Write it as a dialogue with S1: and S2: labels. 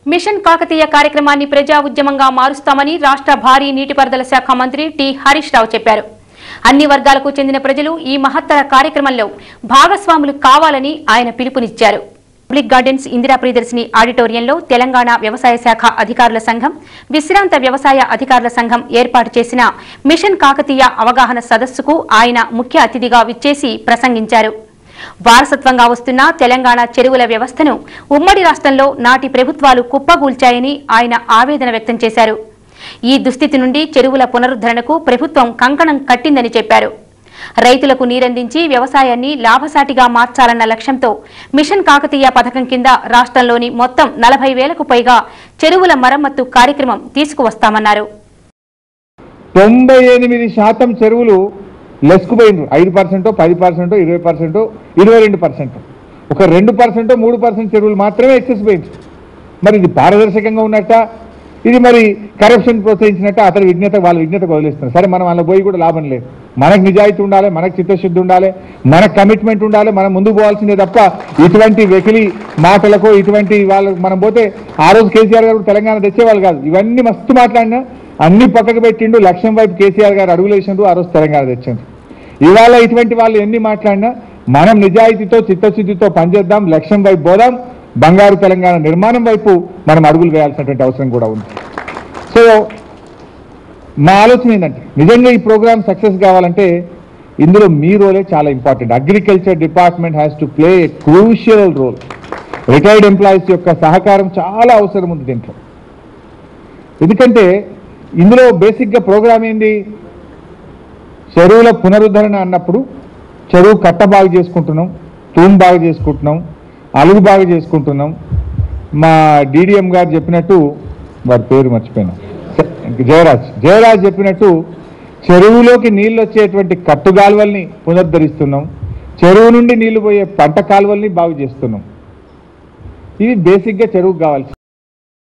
S1: machine Kakatiya కార్యక్రమాన్ని ప్రజా ఉద్యమంగా మారుస్తామని రాష్ట్ర భారీ నీటిపారుదల శాఖ మంత్రి టి హరీష్ రావు చెప్పారు అన్ని వర్గాలకు చెందిన ప్రజలు ఈ మహత్తర కార్యక్రమంలో భాగస్వాములు కావాలని ఆయన పిలుపునిచ్చారు పబ్లిక్ గార్డెన్స్ ఇందిరా ప్రియదర్శిని ఆడిటోరియంలో తెలంగాణ వ్యవసాయ శాఖ అధికారుల సంఘం విశ్రాంత వ్యవసాయ అధికారుల సంఘం ఏర్పాటు చేసిన మిషన్ కాకతీయ అవగాహన సదస్సుకు ఆయన ముఖ్య అతిథిగా విచ్చేసి ప్రసంగించారు వారసత్వంగా వస్తున్న తెలంగాణ చెరువుల వ్యవస్థను ఉమ్మడి రాష్ట్రంలో నాటి ప్రభుత్వాలు కుప్పగూల్చాయని ఆయన ఆవేదన వ్యక్తం చేశారు ఈ దుస్థితి నుండి చెరువుల పునరుద్ధరణకు ప్రభుత్వం కంకణం కట్టిందని చెప్పారు రైతులకు నీరందించి వ్యవసాయాన్ని లాభసాటిగా మార్చాలన్న లక్ష్యంతో మిషన్ కాకతీయ పథకం కింద రాష్ట్రంలోని మొత్తం నలభై వేలకు పైగా చెరువుల మరమ్మత్తు కార్యక్రమం తీసుకువస్తామన్నారు
S2: తొంభై ఎనిమిది శాతం చెరువులు లెస్కుపోయినరు ఐదు పర్సెంటో పది పర్సెంటో ఇరవై పర్సెంటో ఇరవై రెండు పర్సెంట్ ఒక రెండు పర్సెంటో మూడు పర్సెంట్ చెరువులు మాత్రమే ఎక్సెస్ పోయింది మరి ఇది పారదర్శకంగా ఉన్నట్ట ఇది మరి కరప్షన్ ప్రోత్సహించినట్ట అతని విజ్ఞత వాళ్ళ విజ్ఞత వదిలేస్తున్నారు సరే మనం వాళ్ళ పోయి కూడా లాభం లేదు మనకు నిజాయితీ ఉండాలి మనకు చిత్తశుద్ధి ఉండాలి మనకు కమిట్మెంట్ ఉండాలి మనం ముందుకు పోవాల్సిందే తప్ప ఇటువంటి వెకిలి మాటలకు ఇటువంటి వాళ్ళకు మనం పోతే ఆ రోజు కేసీఆర్ గారు తెలంగాణ తెచ్చేవాళ్ళు కాదు ఇవన్నీ మస్తు మాట్లాడినా అన్ని పక్కకు పెట్టిండు లక్ష్యం వైపు కేసీఆర్ గారు అడుగులు వేసిండు ఆ రోజు తెలంగాణ తెచ్చిండు ఇవాళ ఇటువంటి వాళ్ళు ఎన్ని మాట్లాడినా మనం నిజాయితీతో చిత్తశుద్ధితో పనిచేద్దాం లక్ష్యం వైపు పోదాం బంగారు తెలంగాణ నిర్మాణం వైపు మనం అడుగులు వేయాల్సినటువంటి అవసరం కూడా ఉంది సో మా ఆలోచన ఏంటంటే నిజంగా ఈ ప్రోగ్రామ్ సక్సెస్ కావాలంటే ఇందులో మీ రోలే చాలా important agriculture department has to play a crucial role retired employees యొక్క సహకారం చాలా అవసరం ఉంది దీంట్లో ఎందుకంటే ఇందులో బేసిక్గా ప్రోగ్రామ్ ఏంది చెరువుల పునరుద్ధరణ అన్నప్పుడు చెరువు కట్ట బాగు చేసుకుంటున్నాం తూము బాగు చేసుకుంటున్నాం అలుగు బాగు చేసుకుంటున్నాం మా డిడిఎం గారు చెప్పినట్టు వారి పేరు మర్చిపోయినా స- జయరాజ్ జయరాజ్ చెప్పినట్టు చెరువులోకి నీళ్ళు వచ్చేటువంటి కట్టు కాలువల్ని పునరుద్ధరిస్తున్నాం చెరువు నుండి నీళ్లు పోయే పంట కాలువల్ని బాగు చేస్తున్నాం ఇది బేసిక్గా చెరువుకు కావాలి